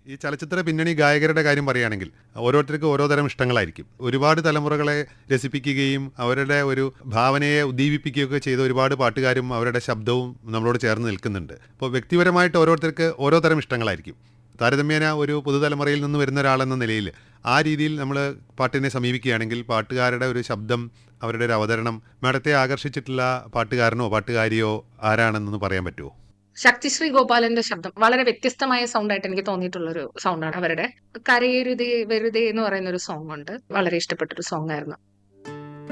ഈ ചലച്ചിത്ര പിന്നണി ഗായകരുടെ കാര്യം പറയുകയാണെങ്കിൽ ഓരോരുത്തർക്കും ഓരോ തരം ഇഷ്ടങ്ങളായിരിക്കും ഒരുപാട് തലമുറകളെ രസിപ്പിക്കുകയും അവരുടെ ഒരു ഭാവനയെ ഉദ്ദീപിപ്പിക്കുകയൊക്കെ ചെയ്ത ഒരുപാട് പാട്ടുകാരും അവരുടെ ശബ്ദവും നമ്മളോട് ചേർന്ന് നിൽക്കുന്നുണ്ട് അപ്പോൾ വ്യക്തിപരമായിട്ട് ഓരോരുത്തർക്ക് ഓരോ തരം ഇഷ്ടങ്ങളായിരിക്കും താരതമ്യേന ഒരു പുതുതലമുറയിൽ നിന്ന് വരുന്ന ഒരാളെന്ന നിലയിൽ ആ രീതിയിൽ നമ്മൾ പാട്ടിനെ സമീപിക്കുകയാണെങ്കിൽ പാട്ടുകാരുടെ ഒരു ശബ്ദം അവരുടെ ഒരു അവതരണം മാഡത്തെ ആകർഷിച്ചിട്ടുള്ള പാട്ടുകാരനോ പാട്ടുകാരിയോ ആരാണെന്നൊന്ന് പറയാൻ പറ്റുമോ ശക്തിശ്രീ ഗോപാലന്റെ ശബ്ദം വളരെ വ്യത്യസ്തമായ സൗണ്ട് ആയിട്ട് എനിക്ക് തോന്നിയിട്ടുള്ള ഒരു സൗണ്ടാണ് അവരുടെ കരയരുതേ വെറുതെ എന്ന് പറയുന്ന ഒരു സോങ് ഉണ്ട് വളരെ ഇഷ്ടപ്പെട്ട ഒരു സോങ് ആയിരുന്നു